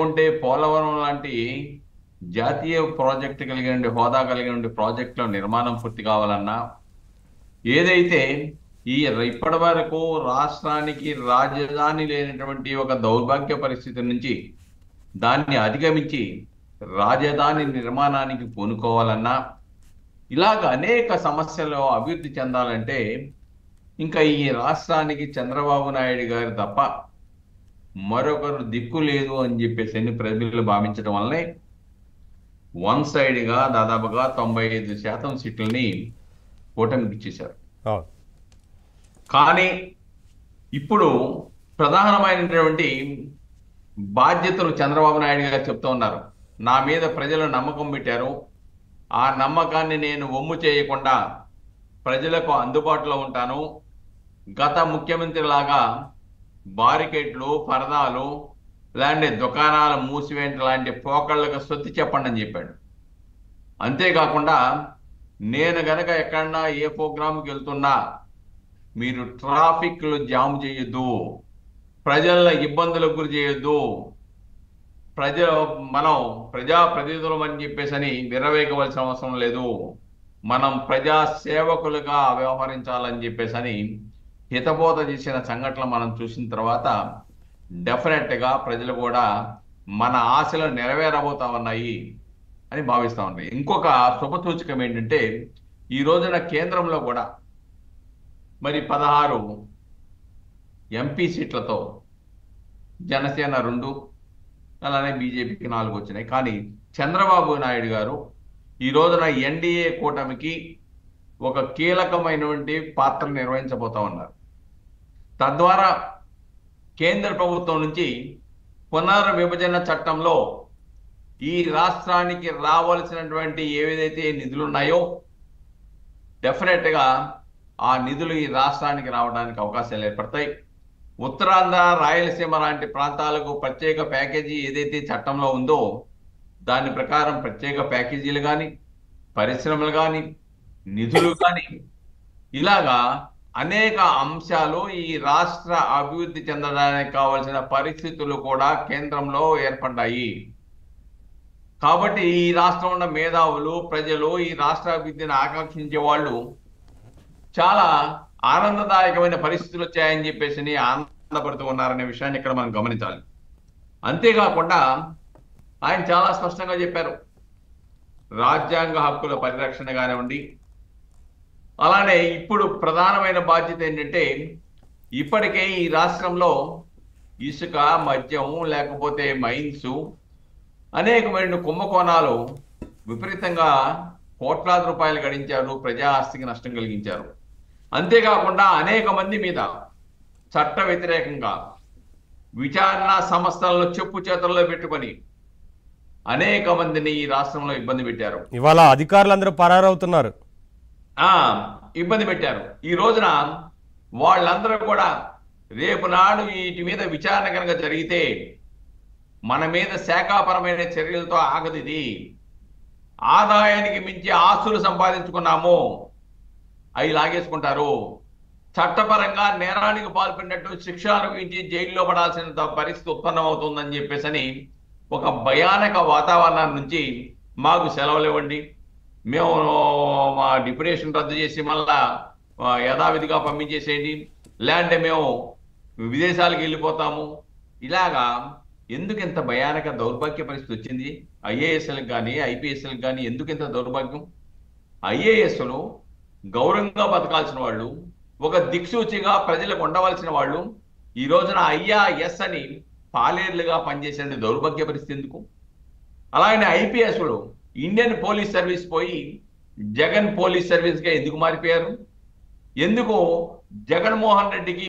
లేకుంటే పోలవరం లాంటి జాతీయ ప్రాజెక్టు కలిగిన హోదా కలిగిన ప్రాజెక్టుల నిర్మాణం పూర్తి కావాలన్నా ఏదైతే ఈ ఇప్పటి వరకు రాష్ట్రానికి రాజధాని లేనటువంటి ఒక దౌర్భాగ్య పరిస్థితి నుంచి దాన్ని అధిగమించి రాజధాని నిర్మాణానికి పూనుకోవాలన్నా ఇలాగ అనేక సమస్యలు అభివృద్ధి చెందాలంటే ఇంకా ఈ రాష్ట్రానికి చంద్రబాబు నాయుడు గారు తప్ప మరొకరు దిక్కు లేదు అని చెప్పేసి అన్ని ప్రజలు భావించడం వల్లనే వన్ సైడ్గా దాదాపుగా తొంభై ఐదు శాతం సీట్లని కూటమికి ఇచ్చేశారు అవును కానీ ఇప్పుడు ప్రధానమైనటువంటి బాధ్యతలు చంద్రబాబు నాయుడు గారు చెప్తూ ఉన్నారు నా మీద ప్రజలు నమ్మకం పెట్టారు ఆ నమ్మకాన్ని నేను ఒమ్ము చేయకుండా ప్రజలకు అందుబాటులో ఉంటాను గత ముఖ్యమంత్రి లాగా బారికేట్లు పరదాలు లాంటి దుకాణాలు మూసివేయడం లాంటి పోకళ్ళకు సొత్తి చెప్పండి అని చెప్పాడు అంతేకాకుండా నేను గనక ఎక్కడన్నా ఏ ప్రోగ్రాంకి వెళ్తున్నా మీరు ట్రాఫిక్లు జామ్ చేయొద్దు ప్రజల ఇబ్బందులకు గురి చేయొద్దు ప్రజ మనం ప్రజా ప్రతినిధులం అని చెప్పేసి అని విరవేగవలసిన అవసరం లేదు మనం ప్రజా సేవకులుగా వ్యవహరించాలని చెప్పేసి అని హితబోధ చేసిన సంఘటనలు మనం చూసిన తర్వాత డెఫినెట్ గా ప్రజలు కూడా మన ఆశలు నెరవేరబోతా ఉన్నాయి అని భావిస్తా ఉన్నాయి ఇంకొక శుభసూచకం ఏంటంటే ఈ రోజున కేంద్రంలో కూడా మరి పదహారు ఎంపీ సీట్లతో జనసేన రెండు అలానే బీజేపీకి నాలుగు వచ్చినాయి కానీ చంద్రబాబు నాయుడు గారు ఈ రోజున ఎన్డీఏ కూటమికి ఒక కీలకమైనటువంటి పాత్ర నిర్వహించబోతా ఉన్నారు తద్వారా కేంద్ర ప్రభుత్వం నుంచి పునర్విభజన చట్టంలో ఈ రాష్ట్రానికి రావాల్సినటువంటి ఏవైతే నిధులు ఉన్నాయో డెఫినెట్ గా ఆ నిధులు ఈ రాష్ట్రానికి రావడానికి అవకాశాలు ఏర్పడతాయి ఉత్తరాంధ్ర రాయలసీమ లాంటి ప్రాంతాలకు ప్రత్యేక ప్యాకేజీ ఏదైతే చట్టంలో ఉందో దాని ప్రకారం ప్రత్యేక ప్యాకేజీలు కానీ పరిశ్రమలు కానీ నిధులు కానీ ఇలాగా అనేక అంశాలు ఈ రాష్ట్ర అభివృద్ధి చెందడానికి కావలసిన పరిస్థితులు కూడా కేంద్రంలో ఏర్పడ్డాయి కాబట్టి ఈ రాష్ట్రంలో ఉన్న మేధావులు ప్రజలు ఈ రాష్ట్ర అభివృద్ధిని ఆకాంక్షించే వాళ్ళు చాలా ఆనందదాయకమైన పరిస్థితులు వచ్చాయని చెప్పేసి ఆనందపడుతూ ఉన్నారనే విషయాన్ని ఇక్కడ మనం గమనించాలి అంతేకాకుండా ఆయన చాలా స్పష్టంగా చెప్పారు రాజ్యాంగ హక్కుల పరిరక్షణ కానివ్వండి అలానే ఇప్పుడు ప్రధానమైన బాధ్యత ఏంటంటే ఇప్పటికే ఈ రాష్ట్రంలో ఇసుక మద్యం లేకపోతే మైన్స్ అనేకమైన కుంభకోణాలు విపరీతంగా కోట్లాది రూపాయలు గడించారు ప్రజా ఆస్తికి నష్టం కలిగించారు అంతేకాకుండా అనేక మంది మీద చట్ట వ్యతిరేకంగా విచారణ సంస్థలను చెప్పు చేతుల్లో పెట్టుకొని అనేక మందిని ఈ రాష్ట్రంలో ఇబ్బంది పెట్టారు ఇవాళ అధికారులందరూ పరారవుతున్నారు ఆ ఇబ్బంది పెట్టారు ఈ రోజున వాళ్ళందరూ కూడా రేపు నాడు వీటి మీద విచారణ కనుక జరిగితే మన మీద శాఖాపరమైన చర్యలతో ఆగదు ఇది ఆదాయానికి మించి ఆస్తులు సంపాదించుకున్నాము అవి లాగేసుకుంటారు చట్టపరంగా నేరానికి పాల్పడినట్టు శిక్ష అనుభవించి జైల్లో పడాల్సిన పరిస్థితి ఉత్పన్నమవుతుందని చెప్పేసి ఒక భయానక వాతావరణం నుంచి మాకు సెలవులు ఇవ్వండి మేము మా డిప్యుటేషన్ రద్దు చేసి మళ్ళా ఆ, యథావిధిగా పంపించేసేయండి లేదంటే మేము విదేశాలకు వెళ్ళిపోతాము ఇలాగా ఎందుకు ఇంత భయానక దౌర్భాగ్య పరిస్థితి వచ్చింది ఐఏఎస్ఎల్కి కానీ ఐపీఎస్ఎల్కి కానీ ఎందుకు ఇంత దౌర్భాగ్యం ఐఏఎస్లు గౌరవంగా బతకాల్సిన వాళ్ళు ఒక దిక్సూచిగా ప్రజలకు ఉండవలసిన వాళ్ళు ఈ రోజున అయ్యా ఎస్ అని పాలేర్లుగా పనిచేసే దౌర్భాగ్య పరిస్థితి ఎందుకు అలాగే ఐపీఎస్లు ఇండియన్ పోలీస్ సర్వీస్ పోయి జగన్ పోలీస్ సర్వీస్ గా ఎందుకు మారిపోయారు ఎందుకు జగన్మోహన్ రెడ్డికి